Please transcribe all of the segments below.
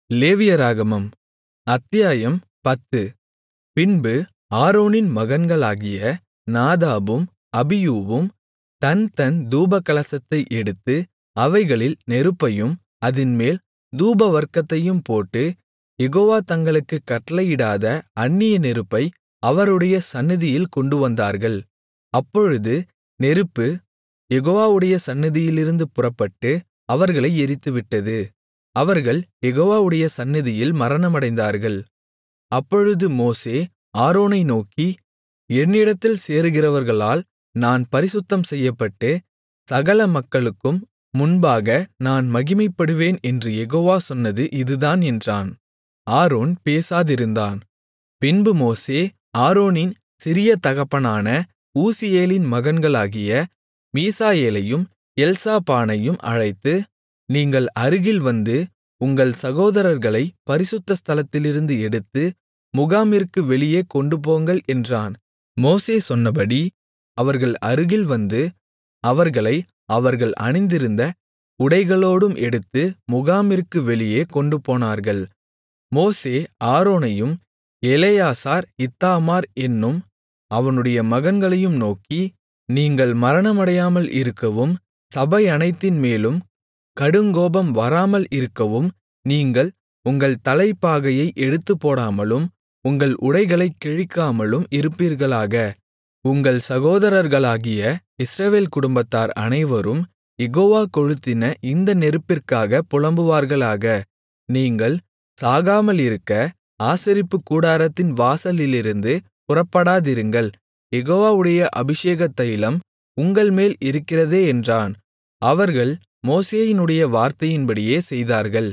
லேவியராகமம் அத்தியாயம் பத்து பின்பு ஆரோனின் மகன்களாகிய நாதாபும் அபியூவும் தன் தன் தூபகலசத்தை எடுத்து அவைகளில் நெருப்பையும் அதின்மேல் தூபவர்க்கத்தையும் போட்டு யெகோவா தங்களுக்குக் கட்டளையிடாத அந்நிய நெருப்பை அவருடைய சந்நிதியில் கொண்டுவந்தார்கள் அப்பொழுது நெருப்பு யெகோவாவுடைய சந்நிதியிலிருந்து புறப்பட்டு அவர்களை எரித்துவிட்டது அவர்கள் யெகோவாவுடைய சந்நிதியில் மரணமடைந்தார்கள் அப்பொழுது மோசே ஆரோனை நோக்கி என்னிடத்தில் சேருகிறவர்களால் நான் பரிசுத்தம் செய்யப்பட்டு சகல மக்களுக்கும் முன்பாக நான் மகிமைப்படுவேன் என்று யெகோவா சொன்னது இதுதான் என்றான் ஆரோன் பேசாதிருந்தான் பின்பு மோசே ஆரோனின் சிறிய தகப்பனான ஊசியேலின் மகன்களாகிய மீசாயேலையும் எல்சாபானையும் அழைத்து நீங்கள் அருகில் வந்து உங்கள் சகோதரர்களைப் பரிசுத்த ஸ்தலத்திலிருந்து எடுத்து முகாமிற்கு வெளியே கொண்டுபோங்கள் என்றான் மோசே சொன்னபடி அவர்கள் அருகில் வந்து அவர்களை அவர்கள் அணிந்திருந்த உடைகளோடும் எடுத்து முகாமிற்கு வெளியே கொண்டுபோனார்கள் மோசே ஆரோனையும் எலெயாசார் இத்தாமார் என்னும் அவனுடைய மகன்களையும் நோக்கி நீங்கள் மரணமடையாமல் இருக்கவும் சபையனைத்தின் மேலும் கடுங்கோபம் வராமல் இருக்கவும் நீங்கள் உங்கள் தலைப்பாகையை எடுத்துப்போடாமலும் உங்கள் உடைகளைக் கிழிக்காமலும் இருப்பீர்களாக உங்கள் சகோதரர்களாகிய இஸ்ரவேல் குடும்பத்தார் அனைவரும் யெகோவா கொளுத்தின இந்த நெருப்பிற்காக புலம்புவார்களாக நீங்கள் சாகாமலிருக்க ஆசரிப்புக் கூடாரத்தின் வாசலிலிருந்து புறப்படாதிருங்கள் யெகோவாவுடைய அபிஷேக தைலம் உங்கள்மேல் இருக்கிறதே என்றான் அவர்கள் மோசேயினுடைய வார்த்தையின்படியே செய்தார்கள்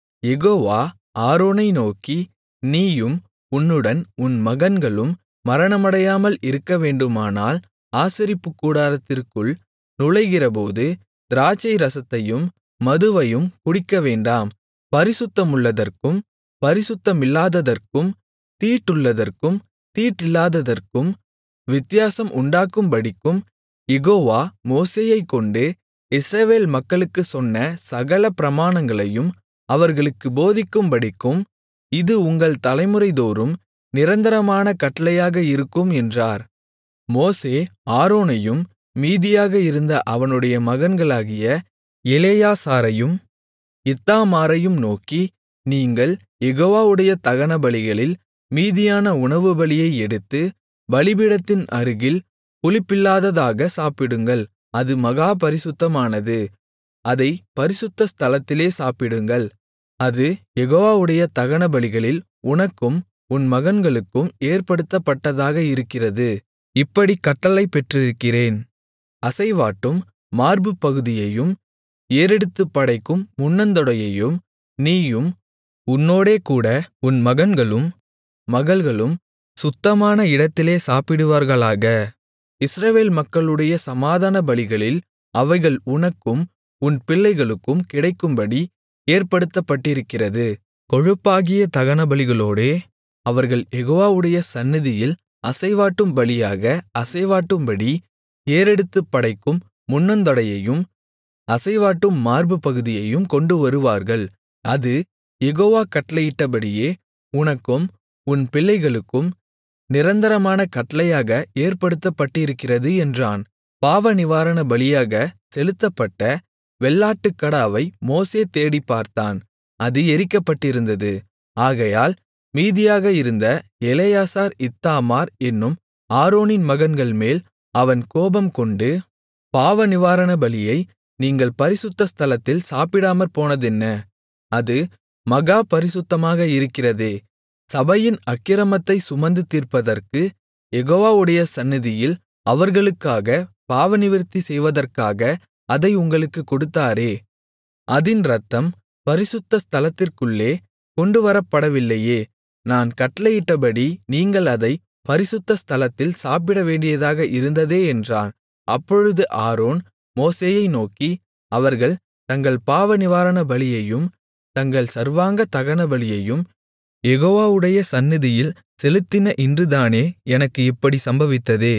யெகோவா ஆரோனை நோக்கி நீயும் உன்னுடன் உன் மகன்களும் மரணமடையாமல் இருக்கவேண்டுமானால் ஆசரிப்புக் கூடாரத்திற்குள் நுழைகிறபோது திராட்சை ரசத்தையும் மதுவையும் குடிக்கவேண்டாம் பரிசுத்தமுள்ளதற்கும் பரிசுத்தமில்லாததற்கும் தீட்டுள்ளதற்கும் தீட்டில்லாததற்கும் வித்தியாசம் உண்டாக்கும்படிக்கும் யெகோவா மோசேயைக்கொண்டு இஸ்ரவேல் மக்களுக்குச் சொன்ன சகல பிரமாணங்களையும் அவர்களுக்குப் போதிக்கும்படிக்கும் இது உங்கள் தலைமுறைதோறும் நிரந்தரமான கட்டளையாக இருக்கும் என்றார் மோசே ஆரோனையும் மீதியாக இருந்த அவனுடைய மகன்களாகிய எலெயாசாரையும் இத்தாமாரையும் நோக்கி நீங்கள் யெகோவாவுடைய தகனபலிகளில் மீதியான உணவுபலியை எடுத்து பலிபீடத்தின் அருகில் புளிப்பில்லாததாக சாப்பிடுங்கள் அது மகா பரிசுத்தமானது அதை பரிசுத்த ஸ்தலத்திலே சாப்பிடுங்கள் அது யெகோவாவுடைய தகனபலிகளில் உனக்கும் உன் மகன்களுக்கும் ஏற்படுத்தப்பட்டதாக இருக்கிறது இப்படி கட்டளை பெற்றிருக்கிறேன் அசைவாட்டும் மார்பு பகுதியையும் ஏறெடுத்துப் படைக்கும் முன்னந்தொடையையும் நீயும் உன்னோடே கூட உன் மகன்களும் மகள்களும் சுத்தமான இடத்திலே சாப்பிடுவார்களாக இஸ்ரவேல் மக்களுடைய சமாதான பலிகளில் அவைகள் உனக்கும் உன் பிள்ளைகளுக்கும் கிடைக்கும்படி ஏற்படுத்தப்பட்டிருக்கிறது கொழுப்பாகிய தகனபலிகளோடே அவர்கள் யெகோவாவுடைய சந்நிதியில் அசைவாட்டும் பலியாக அசைவாட்டும்படி ஏறெடுத்துப் படைக்கும் முன்னந்தொடையையும் அசைவாட்டும் மார்பு பகுதியையும் கொண்டு வருவார்கள் அது யெகோவா கட்டளையிட்டபடியே உனக்கும் உன் பிள்ளைகளுக்கும் நிரந்தரமான கட்டளையாக ஏற்படுத்தப்பட்டிருக்கிறது என்றான் பாவநிவாரண பலியாக செலுத்தப்பட்ட வெள்ளாட்டுக்கடாவை மோசே தேடிப் பார்த்தான் அது எரிக்கப்பட்டிருந்தது ஆகையால் மீதியாக இருந்த எலெயாசார் இத்தாமார் என்னும் ஆரோனின் மகன்கள்மேல் அவன் கோபம்கொண்டு பாவநிவாரண பலியை நீங்கள் பரிசுத்த ஸ்தலத்தில் சாப்பிடாமற் போனதென்ன அது மகா பரிசுத்தமாக இருக்கிறதே சபையின் அக்கிரமத்தை சுமந்து தீர்ப்பதற்கு யெகோவாவுடைய சந்நிதியில் அவர்களுக்காக பாவநிவிர்த்தி செய்வதற்காக அதை உங்களுக்குக் கொடுத்தாரே அதின் இரத்தம் பரிசுத்த ஸ்தலத்திற்குள்ளே கொண்டுவரப்படவில்லையே நான் கட்டளையிட்டபடி நீங்கள் அதை பரிசுத்த ஸ்தலத்தில் சாப்பிடவேண்டியதாக இருந்ததே என்றான் அப்பொழுது ஆரோன் மோசேயை நோக்கி அவர்கள் தங்கள் பாவநிவாரண பலியையும் தங்கள் சர்வாங்க தகனபலியையும் யெகோவாவுடைய சந்நிதியில் செலுத்தின இன்றுதானே எனக்கு இப்படி சம்பவித்ததே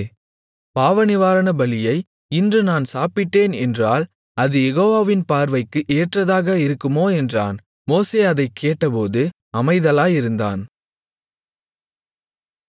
பாவநிவாரண பலியை இன்று நான் சாப்பிட்டேன் என்றால் அது யெகோவாவின் பார்வைக்கு ஏற்றதாக இருக்குமோ என்றான் மோசே அதைக் கேட்டபோது அமைதலாயிருந்தான்